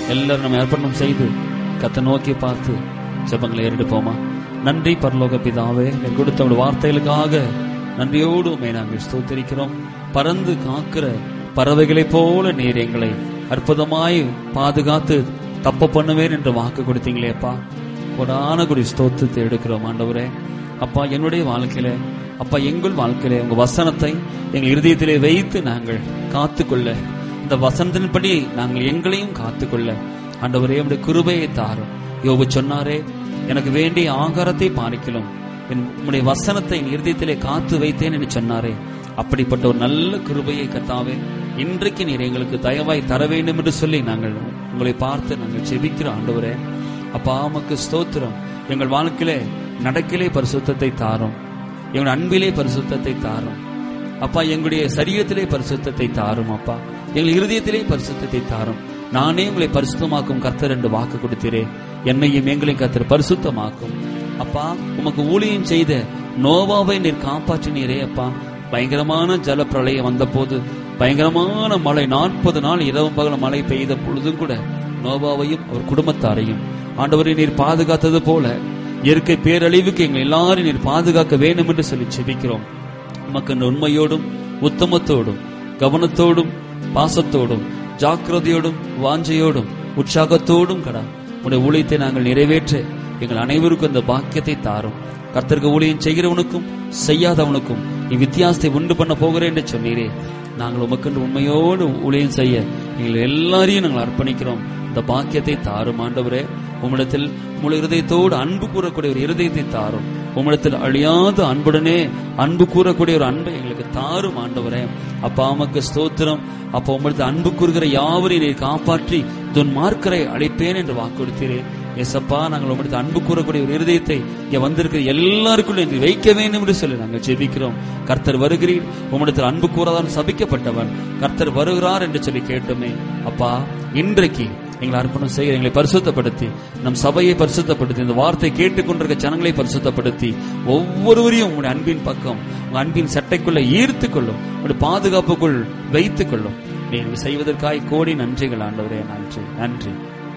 எல்லாரும் நம்ம அர்ப்பணம் செய்து கத்தை நோக்கி பார்த்து ஜெபங்களை ஏறெடுப்போமா நன்றி பரலோக பிதாவே நீர் கொடுத்த உங்கள் வார்த்தைகளுக்காக நன்றியோடு உண்மை நாங்கள் ஸ்தோத்திரிக்கிறோம் பறந்து காக்கிற பறவைகளைப் போல நீர் எங்களை அற்புதமாய் பாதுகாத்து தப்ப பண்ணுவேன் என்று வாக்கு கொடுத்தீங்களேப்பா கொடான குடி ஸ்தோத்திரத்தை எடுக்கிறோம் ஆண்டவரே அப்பா என்னுடைய வாழ்க்கையில அப்பா எங்கள் வாழ்க்கையில உங்க வசனத்தை எங்கள் இருதயத்திலே வைத்து நாங்கள் காத்துக்கொள்ள இந்த வசனத்தின்படி நாங்கள் எங்களையும் காத்துக்கொள்ள ஆண்டவரே உடைய கிருபையை தாரும் யோபு சொன்னாரே எனக்கு வேண்டிய ஆகாரத்தை பாரிக்கலும் என் உம்முடைய வசனத்தை என் இருதயத்திலே காத்து வைத்தேன் என்று சொன்னாரே அப்படிப்பட்ட ஒரு நல்ல கிருபையை கத்தாவே இன்றைக்கு நீர் எங்களுக்கு தயவாய் தர வேண்டும் என்று சொல்லி நாங்கள் உங்களை பார்த்து நாங்கள் செபிக்கிறோம் ஆண்டவரே அப்பா உமக்கு ஸ்தோத்திரம் எங்கள் வாழ்க்கையிலே நடக்கிலே பரிசுத்தத்தை தாரும் எங்கள் அன்பிலே பரிசுத்தத்தை தாரும் அப்பா எங்களுடைய சரீரத்திலே பரிசுத்தத்தை தாரும் அப்பா எங்கள் இருதயத்திலே பரிசுத்தத்தை தாரும் நானே உங்களை பரிசுத்தமாக்கும் கர்த்தர் என்று வாக்கு கொடுத்தீரே என்னையும் எங்களையும் கர்த்தர் பரிசுத்தமாக்கும் அப்பா உமக்கு ஊழியம் செய்த நோவாவை நீர் காப்பாற்றினீரே அப்பா பயங்கரமான ஜல பிரளயம் வந்த போது பயங்கரமான மழை நாற்பது நாள் இரவு பகல் மழை பெய்த பொழுதும் கூட நோவாவையும் அவர் குடும்பத்தாரையும் ஆண்டவரை நீர் பாதுகாத்தது போல இயற்கை பேரழிவுக்கு எங்கள் எல்லாரும் நீர் பாதுகாக்க வேண்டும் என்று சொல்லி செபிக்கிறோம் உமக்கு உண்மையோடும் உத்தமத்தோடும் கவனத்தோடும் பாசத்தோடும் ஜாக்கிரதையோடும் வாஞ்சையோடும் உற்சாகத்தோடும் கடா உடைய ஊழியத்தை நாங்கள் நிறைவேற்ற எங்கள் அனைவருக்கும் அந்த பாக்கியத்தை தாரும் கர்த்தருக்கு ஊழியம் செய்கிறவனுக்கும் செய்யாதவனுக்கும் நீ வித்தியாசத்தை உண்டு பண்ண போகிறேன் என்று சொன்னீரே நாங்கள் உமக்கென்று உண்மையோடு ஊழியம் செய்ய எங்கள் எல்லாரையும் நாங்கள் அர்ப்பணிக்கிறோம் இந்த பாக்கியத்தை தாரும் ஆண்டவரே உம்மிடத்தில் முழு இருதயத்தோடு அன்பு கூறக்கூடிய ஒரு இருதயத்தை தாரும் உம்மிடத்தில் அழியாத அன்புடனே அன்பு கூறக்கூடிய ஒரு அன்பை எங்களுக்கு தாரும் ஆண்டவரே அப்பா உமக்கு ஸ்தோத்திரம் அப்பா உம்மிடத்தில் அன்பு கூறுகிற யாவரையும் நீர் காப்பாற்றி துன் மார்க்கரை அழைப்பேன் என்று வாக்கு கொடுத்தீரே எசப்பா நாங்கள் உம்மிடத்தில் அன்பு கூறக்கூடிய ஒரு இருதயத்தை இங்க வந்திருக்கிற எல்லாருக்குள்ள நீர் வைக்க வேண்டும் என்று சொல்லி நாங்கள் ஜெபிக்கிறோம் கர்த்தர் வருகிறீர் உம்மிடத்தில் அன்பு கூறதான் சபிக்கப்பட்டவன் கர்த்தர் வருகிறார் என்று சொல்லி கேட்டோமே அப்பா இன்றைக்கு எங்களை அர்ப்பணம் செய்ய எங்களை பரிசுத்தப்படுத்தி நம் சபையை பரிசுத்தப்படுத்தி இந்த வார்த்தை கேட்டுக்கொண்டிருக்க ஜனங்களை பரிசுத்தப்படுத்தி ஒவ்வொருவரையும் உங்களுடைய அன்பின் பக்கம் உங்க அன்பின் சட்டைக்குள்ள ஈர்த்து கொள்ளும் உங்களுடைய பாதுகாப்புக்குள் வைத்துக் கொள்ளும் நீங்கள் செய்வதற்காய் கோடி நன்றிகள் ஆண்டவரே நன்றி நன்றி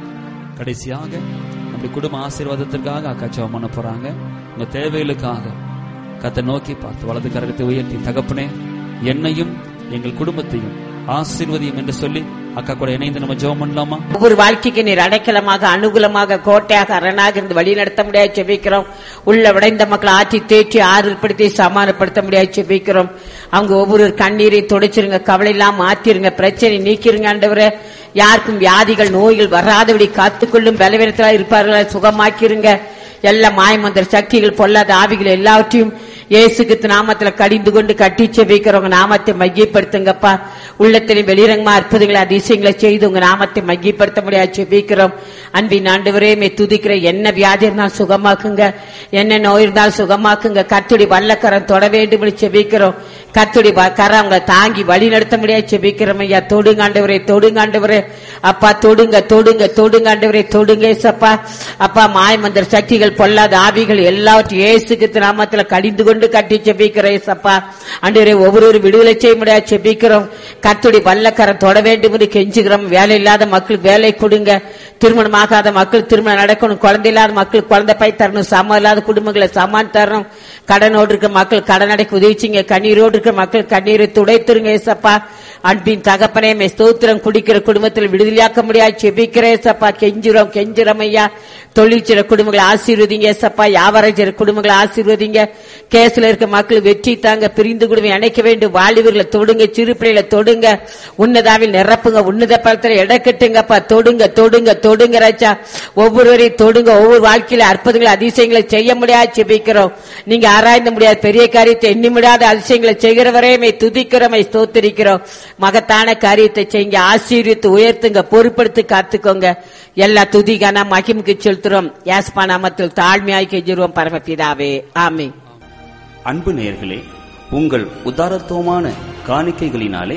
கடைசியாக நம்முடைய குடும்ப ஆசீர்வாதத்திற்காக அக்கா ஜெபம் பண்ண போறாங்க உங்க தேவைகளுக்காக கத்தை நோக்கி பார்த்து வலது கரகத்தை உயர்த்தி தகப்பனே என்னையும் எங்கள் குடும்பத்தையும் ஆசீர்வதியும் என்று சொல்லி அக்கா கூட இணைந்து நம்ம ஜெபம் பண்ணலாமா ஒவ்வொரு வாழ்க்கைக்கு நீர் அடைக்கலமாக அனுகூலமாக கோட்டையாக அரணாக இருந்து வழி நடத்த முடியாது செபிக்கிறோம் உள்ள விடைந்த மக்களை ஆற்றி தேற்றி ஆறுபடுத்தி சமாதானப்படுத்த முடியாது செபிக்கிறோம் அவங்க ஒவ்வொரு கண்ணீரை துடைச்சிருங்க கவலை இல்லாம மாத்திருங்க பிரச்சனை நீக்கிருங்க ஆண்டவரே யாருக்கும் வியாதிகள் நோய்கள் வராதபடி காத்துக்கொள்ளும் பலவீனத்திலா இருப்பார்களா சுகமாக்கிருங்க எல்லா மாயமந்திர சக்திகள் பொல்லாத ஆவிகள் எல்லாவற்றையும் இயேசுக்கு நாமத்துல கடிந்து கொண்டு கட்டி செபிக்கிறவங்க நாமத்தை மையப்படுத்துங்கப்பா உள்ளத்திலும் வெளிரங்கமா அற்புதங்களை அதிசயங்களை செய்து உங்க நாமத்தை மையப்படுத்த முடியாது செபிக்கிறோம் அன்பின் ஆண்டவரே மே துதிக்கிற என்ன வியாதி இருந்தாலும் சுகமாக்குங்க என்ன நோய் இருந்தாலும் சுகமாக்குங்க கத்துடி வல்லக்கரம் தொட வேண்டும் என்று செபிக்கிறோம் கத்துடி கரம் அவங்களை தாங்கி வழி நடத்த முடியாது செபிக்கிறோம் ஐயா தொடுங்க ஆண்டவரே தொடுங்க ஆண்டவரே அப்பா தொடுங்க தொடுங்க தொடுங்க ஆண்டவரே தொடுங்க ஏசப்பா அப்பா மாயமந்திர சக்திகள் பொல்லாத ஆவிகள் எல்லாவற்றையும் இயேசுக்கு நாமத்துல கடிந்து கொண்டு கட்டி செபிக்கிறோம் ஏசப்பா ஆண்டவரே ஒவ்வொரு விடுதலை செய்ய முடியாது செபிக்கிறோம் கத்துடி வல்லக்கரம் தொட வேண்டும் என்று கெஞ்சுகிறோம் வேலை இல்லாத மக்களுக்கு வேலை கொடுங்க திருமணமாகாத மக்கள் திருமணம் நடக்கணும் குழந்தை இல்லாத மக்களுக்கு குழந்தை பை தரணும் சமம் இல்லாத குடும்பங்களை சமான் தரணும் கடனோடு இருக்க மக்கள் கடன் அடைக்க உதவிச்சிங்க கண்ணீரோடு இருக்க மக்கள் கண்ணீரை துடைத்துருங்க ஏசப்பா அன்பின் தகப்பனே மே ஸ்தோத்திரம் குடிக்கிற குடும்பத்தில் விடுதலையாக்க முடியாது செபிக்கிற ஏசப்பா கெஞ்சுறோம் கெஞ்சுறோம் ஐயா தொழில் செய்ற குடும்பங்களை ஆசீர்வதிங்க ஏசப்பா வியாபாரம் செய்ற குடும்பங்களை ஆசீர்வதிங்க கேஸ்ல இருக்க மக்கள் வெற்றி தாங்க பிரிந்து குடும்பம் இணைக்க வேண்டும் வாலிபர்களை தொடுங்க சிறு பிள்ளைகளை தொடுங்க உன்னதாவில் நிரப்புங்க உன்னத பலத்துல இடக்கட்டுங்கப்பா தொடுங்க தொடுங்க தொடுங்க ராஜா ஒவ்வொருவரையும் தொடுங்க ஒவ்வொரு வாழ்க்கையில அற்புதங்களை அதிசயங்களை செய்ய முடியாது செபிக்கிறோம் நீங்க ஆராய்ந்த முடியாத பெரிய காரியத்தை எண்ணி முடியாத அதிசயங்களை செய்கிறவரே மை துதிக்கிறோம் மை ஸ்தோத்திரிக்கிறோம் மகத்தான காரியத்தை செய்யுங்க ஆசீர்வித்து உயர்த்துங்க பொறுப்படுத்தி காத்துக்கோங்க எல்லா துதிகான மகிமுக்கு செலுத்துறோம் யாஸ்பா நாமத்தில் தாழ்மையாய் கெஞ்சிருவோம் பரமபிதாவே ஆமே அன்பு நேயர்களே உங்கள் உதாரத்துவமான காணிக்கைகளினாலே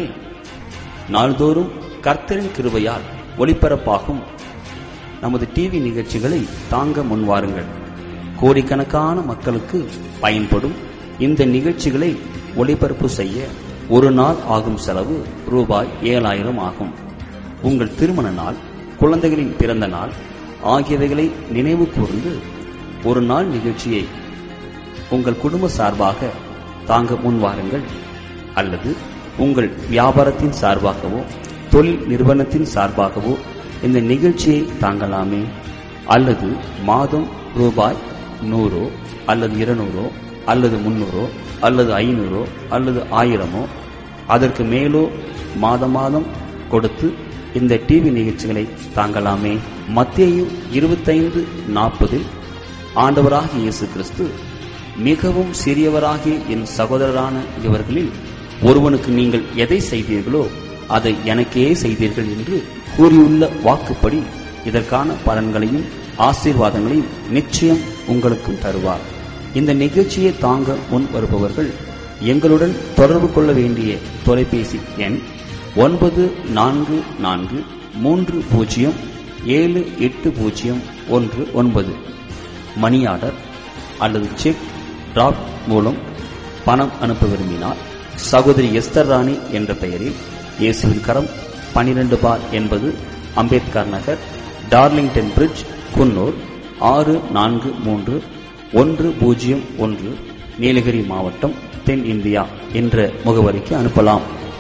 நாள்தோறும் கர்த்தரின் கிருபையால் ஒளிபரப்பாகும் நமது டிவி நிகழ்ச்சிகளை தாங்க முன்வாருங்கள் கோடிக்கணக்கான மக்களுக்கு பயன்படும் இந்த நிகழ்ச்சிகளை ஒளிபரப்பு செய்ய ஒரு நாள் ஆகும் செலவு ரூபாய் ஏழாயிரம் ஆகும் உங்கள் திருமண நாள் குழந்தைகளின் பிறந்த நாள் ஆகியவைகளை நினைவு கூர்ந்து ஒரு நாள் நிகழ்ச்சியை உங்கள் குடும்ப சார்பாக தாங்க முன்வாருங்கள் அல்லது உங்கள் வியாபாரத்தின் சார்பாகவோ தொழில் நிறுவனத்தின் சார்பாகவோ இந்த நிகழ்ச்சியை தாங்கலாமே அல்லது மாதம் ரூபாய் நூறோ அல்லது இருநூறோ அல்லது முன்னூறோ அல்லது ஐநூறோ அல்லது ஆயிரமோ அதற்கு மேலோ மாதம் மாதம் கொடுத்து இந்த டிவி நிகழ்ச்சிகளை தாங்கலாமே மத்திய இருபத்தைந்து நாற்பதில் ஆண்டவராகிய இயேசு கிறிஸ்து மிகவும் சிறியவராகிய என் சகோதரரான இவர்களில் ஒருவனுக்கு நீங்கள் எதை செய்தீர்களோ அதை எனக்கே செய்தீர்கள் என்று கூறியுள்ள வாக்குப்படி இதற்கான பலன்களையும் ஆசீர்வாதங்களையும் நிச்சயம் உங்களுக்கும் தருவார் இந்த நிகழ்ச்சியை தாங்க முன் வருபவர்கள் எங்களுடன் தொடர்பு கொள்ள வேண்டிய தொலைபேசி எண் ஒன்பது நான்கு நான்கு மூன்று பூஜ்ஜியம் ஏழு எட்டு பூஜ்ஜியம் ஒன்று ஒன்பது மணி ஆர்டர் அல்லது செக் டிராப் மூலம் பணம் அனுப்ப விரும்பினால் சகோதரி எஸ்தர் ராணி என்ற பெயரில் இயேசுவின் கரம் பனிரெண்டு பார் என்பது அம்பேத்கர் நகர் டார்லிங்டன் பிரிட்ஜ் குன்னூர் ஆறு நான்கு மூன்று ஒன்று பூஜ்ஜியம் ஒன்று நீலகிரி மாவட்டம் தென் இந்தியா என்ற முகவரிக்கு அனுப்பலாம்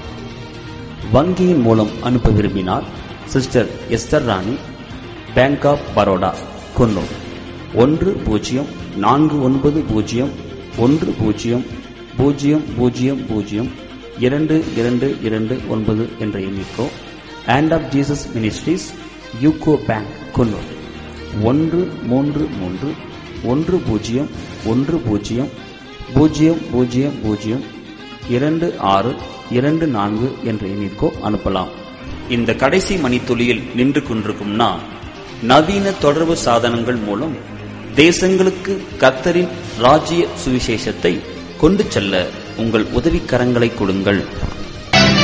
வங்கியின் மூலம் அனுப்ப விரும்பினால் sister Esther Rani bank of Baroda Coonoor ஒன்று பூஜ்ஜியம் நான்கு ஒன்பது பூஜ்ஜியம் ஒன்று பூஜ்ஜியம் பூஜ்ஜியம் பூஜ்ஜியம் பூஜ்ஜியம் இரண்டு இரண்டு இரண்டு ஒன்பது என்ற எண்ணிக்கோ and of Jesus ministries UCO bank Coonoor ஒன்று மூன்று மூன்று ஒன்று பூஜ்ஜியம் ஒன்று பூஜ்ஜியம் பூஜ்ஜியம் பூஜ்ஜியம் பூஜ்ஜியம் இரண்டு ஆறு இரண்டு நான்கு என்ற எண்ணிற்கோ அனுப்பலாம் இந்த கடைசி மணித்துளியில் நின்று கொண்டிருக்கும் நான் நவீன தொடர்பு சாதனங்கள் மூலம் தேசங்களுக்கு கத்தரின் ராஜ்ய சுவிசேஷத்தை கொண்டு செல்ல உங்கள் உதவிக்கரங்களை கொடுங்கள்